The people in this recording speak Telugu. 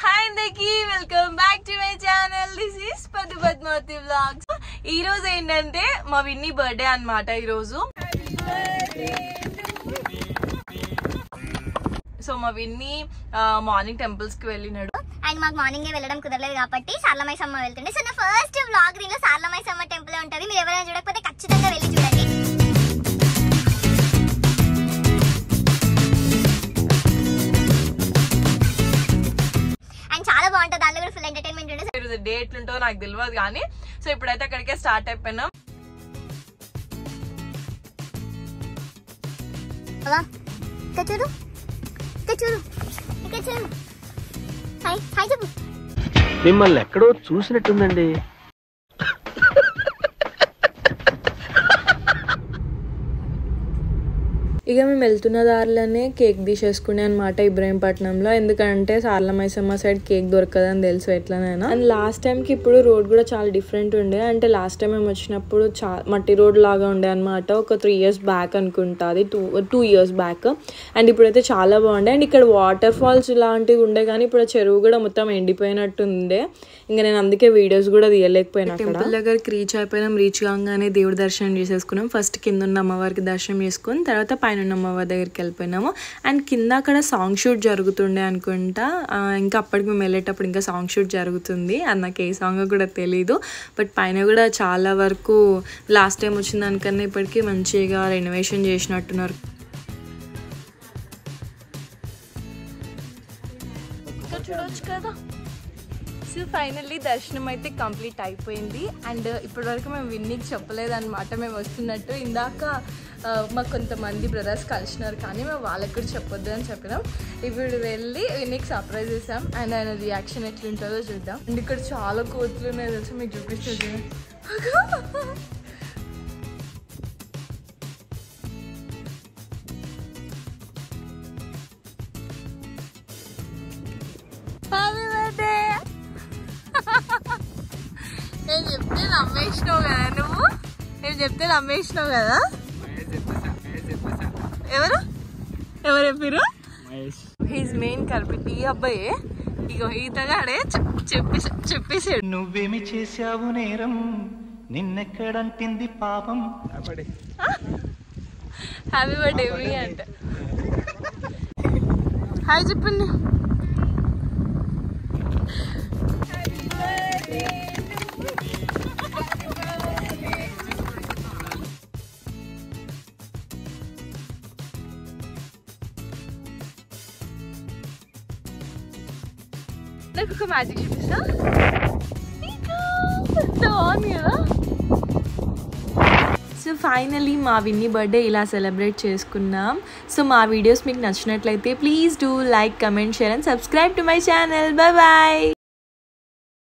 హాయ్ అందరికి welcome back to my channel this is Paddu Padmavathi vlogs ఈ రోజు ఏంటంటే మా విన్నీ బర్త్డే అన్నమాట ఈ రోజు సో మా విన్నీ మార్నింగ్ టెంపుల్స్ కి వెళ్ళినాడు అండ్ మాకు మార్నింగ్ వెళ్ళడం కుదరలేదు కాబట్టి సార్లమైసమ్మ వెళ్తుండే సో నా ఫస్ట్ వ్లాగ్ దీనిలో సార్లమైసమ్మ టెంపుల్ ఉంటుంది మీరు ఎవరైనా చూడకపోతే ఖచ్చితంగా వెళ్ళి చూడండి అండ్ చాలా బాగుంటుంది దాంట్లో కూడా ఫుల్ ఎంటర్టైన్మెంట్ ఉంటుంది ఈరోజు డే ఎట్లుంటుందో నాకు తెలియదు కానీ సో ఇప్పుడైతే అక్కడికే స్టార్ట్ అయిపోయినాం అలా ఇక్కడ చూడు ఇక్కడ చూడు ఇక్కడ చూడు హాయ్ హాయ్ చెప్పు మిమ్మల్ని ఎక్కడో చూసినట్టుందండి ఇక మేము వెళ్తున్న దారిలోనే కేక్ తీసేసుకునే అనమాట ఇబ్రాహీంపట్నంలో ఎందుకంటే సార్ల మైసమ్మ సైడ్ కేక్ దొరకదని తెలుసు ఎట్లనైనా అండ్ లాస్ట్ టైంకి ఇప్పుడు రోడ్ కూడా చాలా డిఫరెంట్ ఉండే అంటే లాస్ట్ టైం మేము వచ్చినప్పుడు చా మట్టి రోడ్ లాగా ఉండే అనమాట ఒక త్రీ ఇయర్స్ బ్యాక్ అనుకుంటా అది two two years back and ఇప్పుడైతే చాలా బాగుండే అండ్ ఇక్కడ వాటర్ ఫాల్స్ లాంటివి ఉండే కానీ ఇప్పుడు ఆ చెరువు కూడా మొత్తం ఎండిపోయినట్టు ఉండే ఇంకా నేను అందుకే వీడియోస్ కూడా తీయలేకపోయినా టెంపుల్ దగ్గరికి రీచ్ అయిపోయినాం రీచ్ కాగానే దేవుడి దర్శనం చేసేసుకున్నాం ఫస్ట్ కింద ఉన్న అమ్మవారికి దర్శనం చేసుకుని తర్వాత పైన ఉన్న అమ్మవారి దగ్గరికి వెళ్ళిపోయినాము అండ్ కింద అక్కడ సాంగ్ షూట్ జరుగుతుండే అనుకుంటా ఆ, ఇంకా అప్పటికి మేము వెళ్ళేటప్పుడు ఇంకా సాంగ్ షూట్ జరుగుతుంది అది నాకు ఏ సాంగ్ కూడా తెలీదు బట్ పైన కూడా చాలా వరకు లాస్ట్ టైం వచ్చిన దానికన్నా ఇప్పటికీ మంచిగా రెనోవేషన్ చేసినట్టున్నారు ఇక్కడ చూడొచ్చు కదా సో ఫైనల్లీ దర్శనం అయితే కంప్లీట్ అయిపోయింది అండ్ ఇప్పటివరకు మేము విన్నీకి చెప్పలేదు అనమాట మేము వస్తున్నట్టు ఇందాక ఆ, మాకు కొంతమంది బ్రదర్స్ కలిసినారు కానీ మేము వాళ్ళకి కూడా చెప్పొద్దు అని చెప్పినాం ఇప్పుడు వెళ్ళి విన్నీకి సర్ప్రైజ్ చేసాం అండ్ ఆయన రియాక్షన్ ఎట్లుంటుందో చూద్దాం అండ్ ఇక్కడ చాలా కోతులు ఉన్నాయి తెలుసు మీకు చూపిస్తుంది హ్యాపీ బర్త్డే నేను చెప్తే నమ్మేసినావు కదా నువ్వు నేను చెప్తే నమ్మేసినావు కదా ఎవరు ఎవరు చెప్పారు హీస్ మెయిన్ కల్పిట్ ఈ అబ్బాయి ఇగో ఈతగాడే చెప్- చెప్పేసి చెప్పేసాడు నువ్వేమి చేశావు నేరం నిన్నెక్కడంటింది పాపం హ్యాపీ బర్త్డే మీ అంట హాయ్ చెప్పండి నాకు ఒక మ్యాజిక్ చూపిస్తా ఇంకా ఎంత బాగుంది కదా సో ఫైనలీ మా విన్నీ బర్త్డే ఇలా సెలబ్రేట్ చేసుకున్నాం సో మా వీడియోస్ మీకు నచ్చినట్లయితే please do like comment share and subscribe to my channel bye bye